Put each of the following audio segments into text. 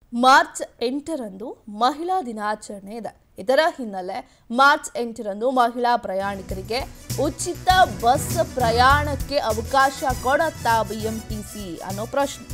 March ಎಂಟರಂದು ಮಹಿಳಾ ದಿನಾಚರಣೆ ಇದೆ ಇದರ ಹಿನ್ನೆಲೆ ಮಾರ್ಚ್ ಎಂಟರಂದು ಮಹಿಳಾ ಪ್ರಯಾಣಿಕರಿಗೆ ಉಚಿತ ಬಸ್ ಪ್ರಯಾಣಕ್ಕೆ ಅವಕಾಶ ಕೊಡತ್ತಾ ಬಿಎಂಟಿಸಿ ಅನ್ನೋ ಪ್ರಶ್ನೆ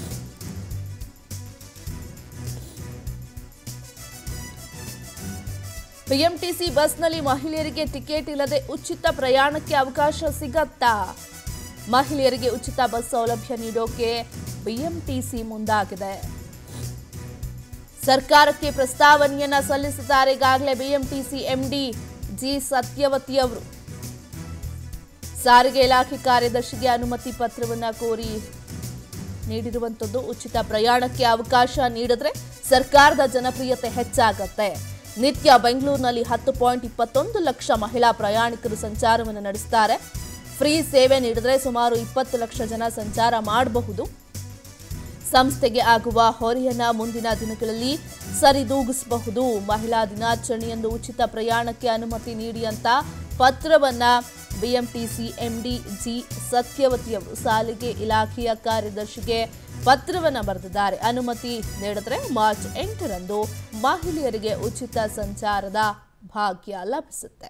ಬಿಎಂಟಿಸಿ ಬಸ್ನಲ್ಲಿ ಮಹಿಳೆಯರಿಗೆ ಟಿಕೆಟ್ ಇಲ್ಲದೆ ಉಚಿತ ಪ್ರಯಾಣಕ್ಕೆ ಅವಕಾಶ ಸಿಗತ್ತಾ ಮಹಿಳೆಯರಿಗೆ ಉಚಿತ ಬಸ್ ಸೌಲಭ್ಯ ನೀಡೋಕೆ ಬಿಎಂಟಿಸಿ ಮುಂದಾಗಿದೆ ಸರ್ಕಾರಕ್ಕೆ ಪ್ರಸ್ತಾವನೆಯನ್ನ ಸಲ್ಲಿಸಿದ್ದಾರೆ ಈಗಾಗಲೇ ಬಿಎಂಟಿಸಿ ಎಂಡಿ ಜಿ ಸತ್ಯವತಿ ಅವರು ಸಾರಿಗೆ ಇಲಾಖೆ ಕಾರ್ಯದರ್ಶಿಗೆ ಅನುಮತಿ ಪತ್ರವನ್ನ ಕೋರಿ ನೀಡಿರುವಂಥದ್ದು ಉಚಿತ ಪ್ರಯಾಣಕ್ಕೆ ಅವಕಾಶ ನೀಡಿದ್ರೆ ಸರ್ಕಾರದ ಜನಪ್ರಿಯತೆ ಹೆಚ್ಚಾಗತ್ತೆ ನಿತ್ಯ ಬೆಂಗಳೂರಿನಲ್ಲಿ ಹತ್ತು ಪಾಯಿಂಟ್ ಇಪ್ಪತ್ತೊಂದು ಲಕ್ಷ ಮಹಿಳಾ ಪ್ರಯಾಣಿಕರು ಸಂಚಾರವನ್ನು ನಡೆಸ್ತಾರೆ ಫ್ರೀ ಸೇವೆ ನೀಡಿದ್ರೆ ಸುಮಾರು ಇಪ್ಪತ್ತು ಲಕ್ಷ ಜನ ಸಂಚಾರ ಮಾಡಬಹುದು ಸಂಸ್ಥೆಗೆ ಆಗುವ ಹೊರೆಯನ್ನ ಮುಂದಿನ ದಿನಗಳಲ್ಲಿ ಸರಿದೂಗಿಸಬಹುದು ಮಹಿಳಾ ದಿನಾಚರಣೆಯಂದು ಉಚಿತ ಪ್ರಯಾಣಕ್ಕೆ ಅನುಮತಿ ನೀಡಿ ಅಂತ ಪತ್ರವನ್ನ ಬಿಎಂಟಿಸಿ ಎಂಡಿ ಜಿ ಸತ್ಯವತಿ ಅವರು ಸಾರಿಗೆ ಇಲಾಖೆಯ ಕಾರ್ಯದರ್ಶಿಗೆ ಪತ್ರವನ್ನ ಬರೆದಿದ್ದಾರೆ ಅನುಮತಿ ನೀಡಿದ್ರೆ ಮಾರ್ಚ್ ಎಂಟರಂದು ಮಹಿಳೆಯರಿಗೆ ಉಚಿತ ಸಂಚಾರದ ಭಾಗ್ಯ ಲಭಿಸುತ್ತೆ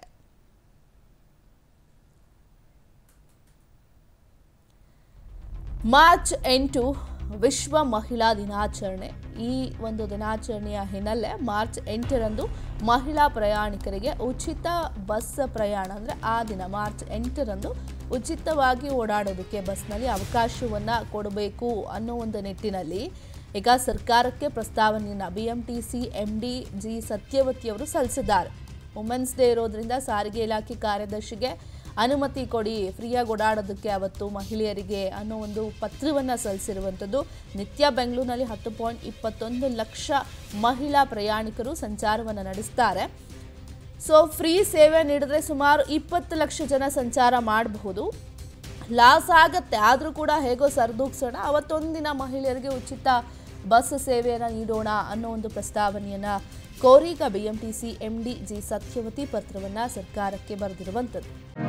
ಮಾರ್ಚ್ ಎಂಟು ವಿಶ್ವ ಮಹಿಳಾ ದಿನಾಚರಣೆ ಈ ಒಂದು ದಿನಾಚರಣೆಯ ಹಿನ್ನೆಲೆ ಮಾರ್ಚ್ ಎಂಟರಂದು ಮಹಿಳಾ ಪ್ರಯಾಣಿಕರಿಗೆ ಉಚಿತ ಬಸ್ ಪ್ರಯಾಣ ಅಂದರೆ ಆ ದಿನ ಮಾರ್ಚ್ ಎಂಟರಂದು ಉಚಿತವಾಗಿ ಓಡಾಡೋದಕ್ಕೆ ಬಸ್ನಲ್ಲಿ ಅವಕಾಶವನ್ನು ಕೊಡಬೇಕು ಅನ್ನೋ ಒಂದು ನಿಟ್ಟಿನಲ್ಲಿ ಈಗ ಸರ್ಕಾರಕ್ಕೆ ಪ್ರಸ್ತಾವನೆಯನ್ನು B M T C M D G ಸತ್ಯವತಿಯವರು ಸಲ್ಲಿಸಿದ್ದಾರೆ ವುಮೆನ್ಸ್ ಡೇ ಇರೋದ್ರಿಂದ ಸಾರಿಗೆ ಇಲಾಖೆ ಕಾರ್ಯದರ್ಶಿಗೆ ಅನುಮತಿ ಕೊಡಿ ಫ್ರೀಯಾಗಿ ಓಡಾಡೋದಕ್ಕೆ ಅವತ್ತು ಮಹಿಳೆಯರಿಗೆ ಅನ್ನೋ ಒಂದು ಪತ್ರವನ್ನು ಸಲ್ಲಿಸಿರುವಂಥದ್ದು ನಿತ್ಯ ಬೆಂಗಳೂರಿನಲ್ಲಿ ಹತ್ತು ಪಾಯಿಂಟ್ ಇಪ್ಪತ್ತೊಂದು ಲಕ್ಷ ಮಹಿಳಾ ಪ್ರಯಾಣಿಕರು ಸಂಚಾರವನ್ನು ನಡೆಸ್ತಾರೆ ಸೊ ಫ್ರೀ ಸೇವೆ ನೀಡಿದ್ರೆ ಸುಮಾರು ಇಪ್ಪತ್ತು ಲಕ್ಷ ಜನ ಸಂಚಾರ ಮಾಡಬಹುದು ಲಾಸ್ ಆಗತ್ತೆ ಆದರೂ ಕೂಡ ಹೇಗೋ ಸರಿದೂಗ್ಸೋಣ ಅವತ್ತೊಂದಿನ ಮಹಿಳೆಯರಿಗೆ ಉಚಿತ ಬಸ್ ಸೇವೆಯನ್ನು ನೀಡೋಣ ಅನ್ನೋ ಒಂದು ಪ್ರಸ್ತಾವನೆಯನ್ನು ಕೋರಿಗ ಬಿಎಂಟಿಸಿ ಎಂಡಿ ಜಿ ಸತ್ಯವತಿ ಪತ್ರವನ್ನು ಸರ್ಕಾರಕ್ಕೆ ಬರೆದಿರುವಂಥದ್ದು